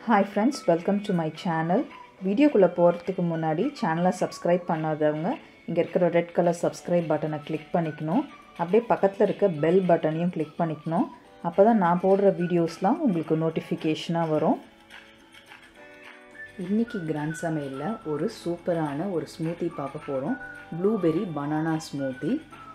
hi friends welcome to my channel வீடியோக்குள்ளே போகிறதுக்கு முன்னாடி சேனலை சப்ஸ்கிரைப் பண்ணாதவங்க இங்கே இருக்கிற ரெட் கலர் சப்ஸ்கிரைப் பட்டனை கிளிக் பண்ணிக்கணும் அப்படியே பக்கத்தில் இருக்க பெல் பட்டனையும் கிளிக் பண்ணிக்கணும் அப்போ தான் நான் போடுற வீடியோஸ்லாம் உங்களுக்கு நோட்டிஃபிகேஷனாக வரும் இன்றைக்கி கிராண்ட் சமையலில் ஒரு சூப்பரான ஒரு ஸ்மூத்தி பார்க்க போகிறோம் ப்ளூபெர்ரி பனானா ஸ்மூத்தி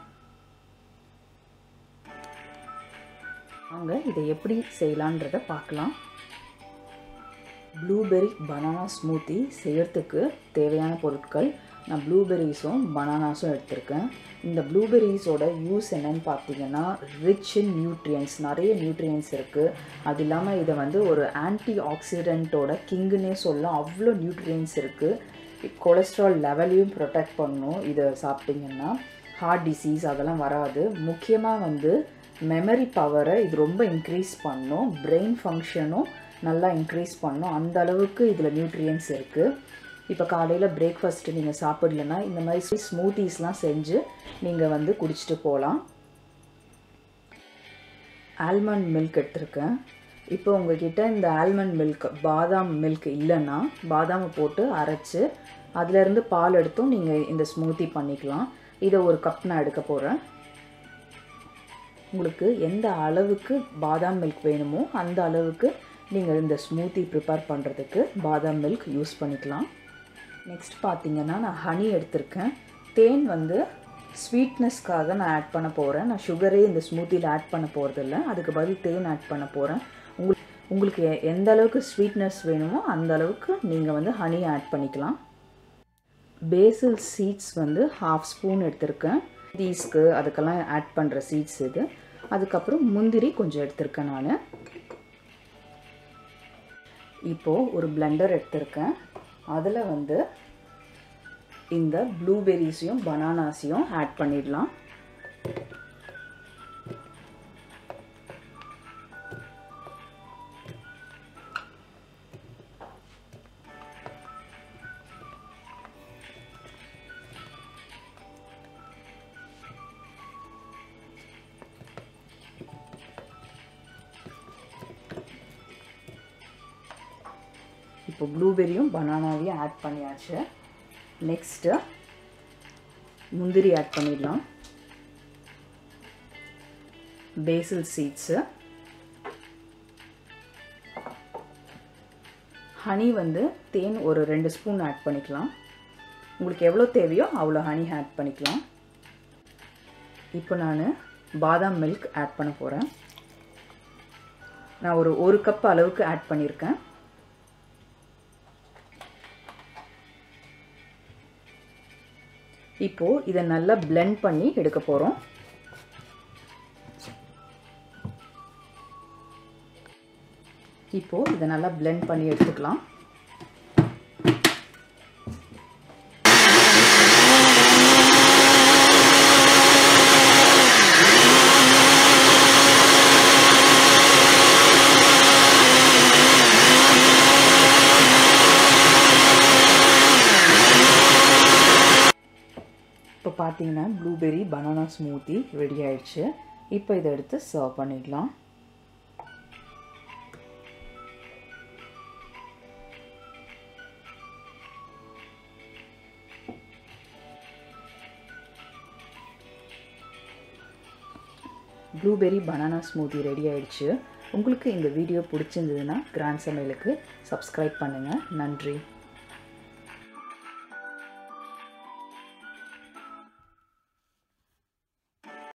வாங்க இதை எப்படி செய்யலான்றதை பார்க்கலாம் ப்ளூபெர்ரி பனானா ஸ்மூத்தி செய்கிறதுக்கு தேவையான பொருட்கள் நான் ப்ளூபெர்ரிஸும் பனானாஸும் எடுத்திருக்கேன் இந்த ப்ளூபெர்ரிஸோட யூஸ் என்னன்னு பார்த்தீங்கன்னா ரிச் இன் நியூட்ரியன்ஸ் நிறைய நியூட்ரியன்ஸ் இருக்குது அது இல்லாமல் இதை வந்து ஒரு ஆன்டி ஆக்சிடெண்ட்டோட கிங்குன்னே சொல்லலாம் அவ்வளோ நியூட்ரியன்ஸ் இருக்குது கொலஸ்ட்ரால் லெவலையும் ப்ரொடெக்ட் பண்ணும் இதை சாப்பிட்டிங்கன்னா ஹார்ட் டிசீஸ் அதெல்லாம் வராது முக்கியமாக வந்து மெமரி பவரை இது ரொம்ப இன்க்ரீஸ் பண்ணும் பிரெயின் ஃபங்க்ஷனும் நல்லா இன்க்ரீஸ் பண்ணும் அந்த அளவுக்கு இதில் நியூட்ரியன்ஸ் இருக்குது இப்போ காலையில் பிரேக்ஃபாஸ்ட்டு நீங்கள் சாப்பிடலன்னா இந்த மாதிரி ஸ்மூத்திஸ்லாம் செஞ்சு நீங்கள் வந்து குடிச்சிட்டு போகலாம் ஆல்மண்ட் மில்க் எடுத்திருக்கேன் இப்போ உங்ககிட்ட இந்த ஆல்மண்ட் மில்க் பாதாம் மில்க் இல்லைன்னா பாதாமை போட்டு அரைச்சி அதிலேருந்து பால் எடுத்தும் நீங்கள் இந்த ஸ்மூத்தி பண்ணிக்கலாம் இதை ஒரு கப் நான் எடுக்க போகிறேன் உங்களுக்கு எந்த அளவுக்கு பாதாம் மில்க் வேணுமோ அந்த அளவுக்கு நீங்கள் இந்த ஸ்மூத்தி ப்ரிப்பேர் பண்ணுறதுக்கு பாதாம் மில்க் யூஸ் பண்ணிக்கலாம் நெக்ஸ்ட் பார்த்தீங்கன்னா நான் ஹனி எடுத்திருக்கேன் தேன் வந்து ஸ்வீட்னஸ்க்காக நான் ஆட் பண்ண போகிறேன் நான் சுகரே இந்த ஸ்மூத்தியில் ஆட் பண்ண போகிறதில்ல அதுக்கு பதில் தேன் ஆட் பண்ண போகிறேன் உங்களுக்கு உங்களுக்கு எந்த அளவுக்கு ஸ்வீட்னஸ் வேணுமோ அந்த அளவுக்கு நீங்கள் வந்து ஹனி ஆட் பண்ணிக்கலாம் பேசில் சீட்ஸ் வந்து ஹாஃப் ஸ்பூன் எடுத்திருக்கேன் டீஸ்க்கு அதுக்கெல்லாம் ஆட் பண்ணுற சீட்ஸ் இது அதுக்கப்புறம் முந்திரி கொஞ்சம் எடுத்திருக்கேன் நான் இப்போது ஒரு பிளெண்டர் எடுத்திருக்கேன் அதில் வந்து இந்த ப்ளூபெரிஸையும் பனானாஸையும் ஆட் பண்ணிடலாம் இப்போ ப்ளூபெரியும் பனானாவையும் ஆட் பண்ணியாச்சு நெக்ஸ்ட்டு முந்திரி ஆட் பண்ணிடலாம் பேசில் சீட்ஸு ஹனி வந்து தேன் ஒரு ரெண்டு ஸ்பூன் ஆட் பண்ணிக்கலாம் உங்களுக்கு எவ்வளோ தேவையோ அவ்வளோ ஹனி ஆட் பண்ணிக்கலாம் இப்போ நான் பாதாம் மில்க் ஆட் பண்ண போகிறேன் நான் ஒரு ஒரு கப் அளவுக்கு ஆட் பண்ணியிருக்கேன் இப்போது இதை நல்லா பிளெண்ட் பண்ணி எடுக்க போகிறோம் இப்போது இதை நல்லா பிளெண்ட் பண்ணி எடுத்துக்கலாம் இப்போ பார்த்தீங்கன்னா ப்ளூபெர்ரி பனானா ஸ்மூத்தி ரெடி ஆயிடுச்சு இப்போ இதை எடுத்து சர்வ் பண்ணிடலாம் ப்ளூபெர்ரி பனானா ஸ்மூத்தி ரெடி ஆயிடுச்சு உங்களுக்கு இந்த வீடியோ பிடிச்சிருந்ததுன்னா கிராண்ட் சமையலுக்கு சப்ஸ்கிரைப் பண்ணுங்கள் நன்றி